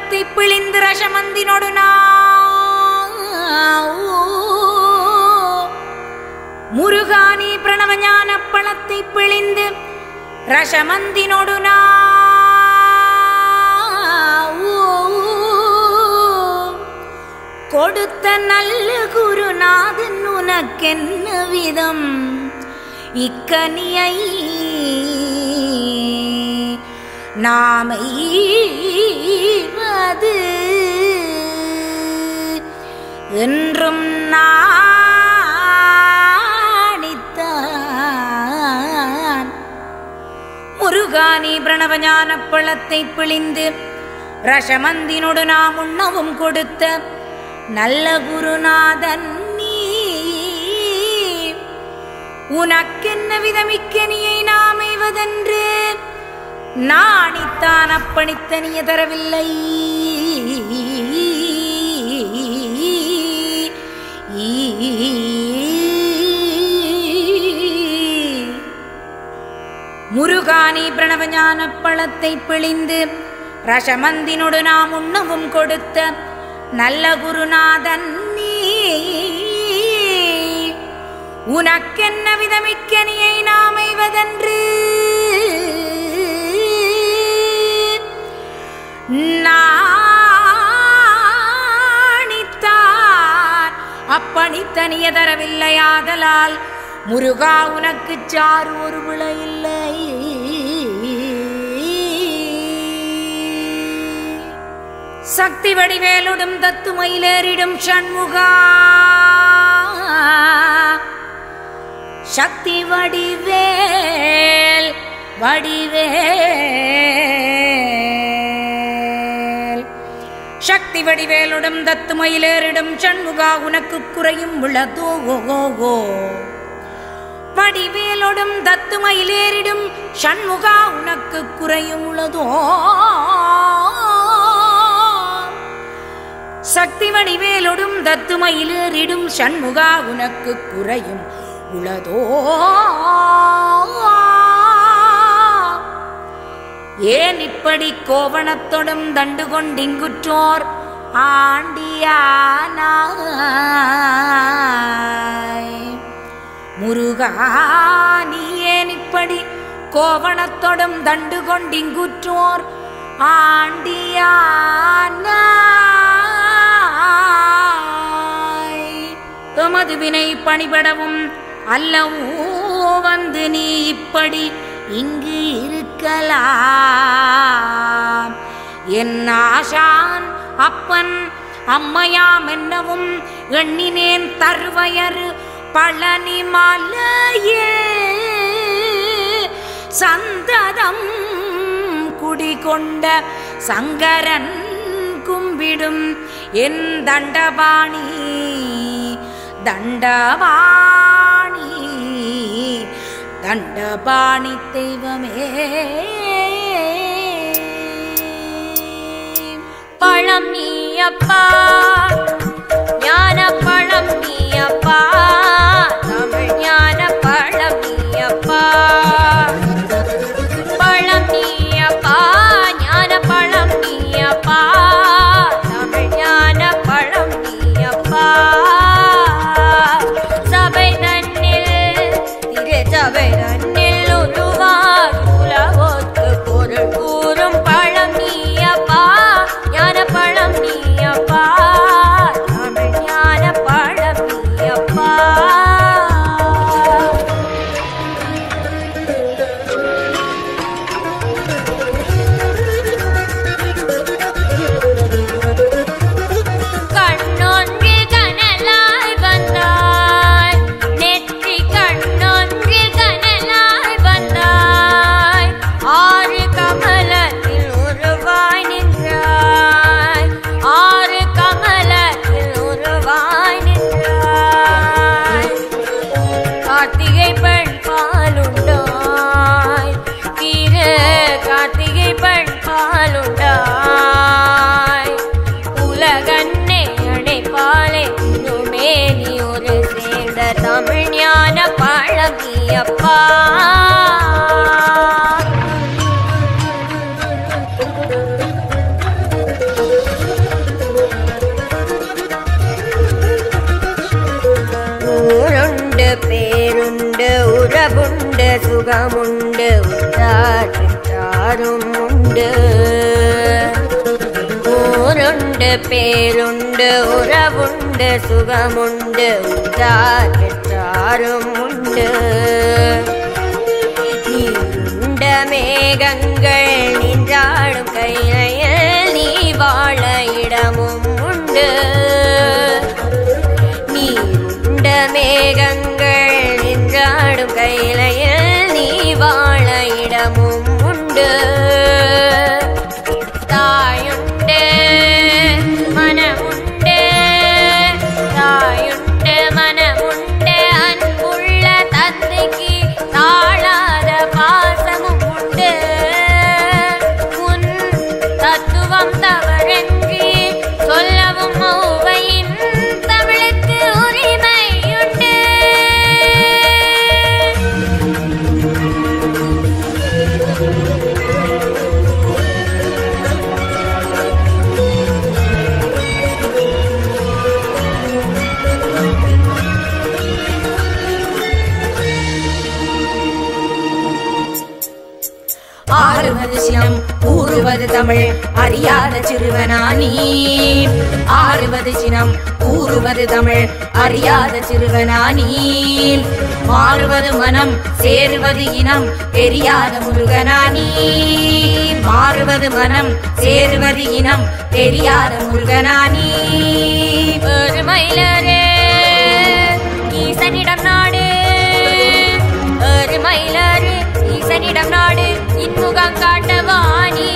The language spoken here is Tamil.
பழத்தை பிழிந்து ரசமந்தினோடு முருகானி பிரணவ ஞான பழத்தை பிழிந்து ரசமந்தினோடு கொடுத்த நல்ல குருநாதன் உனக்கென்ன விதம் இக்கனியை நாமைவது என்றும் நாணித்தான் முருகானி பிரணவஞான பழத்தை பிழிந்து ரசமந்தினோடு நாம் உண்ணவும் கொடுத்த நல்ல குருநாதன் நீ உனக்கென்ன விதமிக்கனியை நாமைவதென்று நாணித்தான் அப்பணித்தனிய தரவில்லை முருகானி பிரணவஞான பழத்தை பிழிந்து ரசமந்தினோடு நாம் உண்ணவும் கொடுத்த நல்ல குருநாதன் நீ உனக்கென்ன விதமிக்கனியை நாமைவதென்று நாணித்தான் அப்பணித்தனிய தரவில்லையாதலால் முருகா உனக்கு சாறு ஒரு விளை இல்லை சக்தி வடிவேலுடும் தத்து மயிலேறிடும் சண்முகா சக்தி வடிவேல் வடிவேல் சக்தி வடிவேலுடும் தத்து மயிலேறிடும் சண்முகா உனக்கு குறையும் உள்ளதோ ஓ வடிவேலோடும் தத்து மயிலேறிடும் சண்முகா உனக்கு குறையும் உள்ளதோ சக்தி வடிவேலோடும் தத்து மயிலேறிடும் சண்முகா உனக்கு குறையும் உளதோ ஏன் இப்படி கோவணத்தொடும் தண்டு கொண்டிங்குற்றோர் ஆண்டியானாய் முருகா நீ ஏன் இப்படி கோவணத்தொடும் தண்டு கொண்டிங்குற்றோர் ஆண்டியானாய் எமது வினை பணிபடவும் அல்லவோ வந்து நீ இப்படி இங்கு இருக்கலாம் என் ஆசான் அப்பன் அம்மையாம் என்னவும் எண்ணினேன் தருவயரு பழனி மலையே சந்ததம் குடிகொண்ட சங்கரன் கும்பிடும் என் தண்டபாணி தண்டபாணி தண்டபாணி தெய்வமே பழம் நீயப்பா ஞான பழம் நீயப்பா தமிழ் ஞான பழம் நீயப்பா பழம் நீயப்பா ஞான பழம் நீயப்பா தமிழ் ஞான பழம் நீயப்பா சபை தன்னில் திரு சபை தன்னில் உருவார் உலகோத்த சுகமுண்டு உற்றாற்றும் உண்டு ஊருண்டு பேருண்டு உறவுண்டு சுகமுண்டு உற்றாற்றும் உண்டு நீண்ட மேகங்கள் நின்றாடும் கையில் நீ வாழ இடமும் உண்டு நீண்ட மேகங்கள் நின்றாடும் கையிலையில் நீ வாழ இடமும் உண்டு தாயுண்டு மனமுண்டு தாயுண்டு மனமுண்டு அன்புள்ள தந்தைக்கு தாழாத பாசமும் உண்டு உன் தத்துவம் தவறென்று சொல்லவும் ஔவையின் தமிழுக்கு உரிமையுண்டு ஆறுவது சினம் கூறுவது தமிழ் அறியாத சிறுவனா நீ ஆறுவது சினம் கூறுவது தமிழ் அறியாத சிறுவனா நீ மாறுவது மனம் சேருவது இனம் தெரியாத முருகனா நீ மாறுவது மனம் சேருவது இனம் தெரியாத முருகனா நீ ஒரு மயிலரே ஈசனிடம் நாடு ஒரு மயிலரே ஈசனிடம் நாடு இன்முகம் காட்டவாணி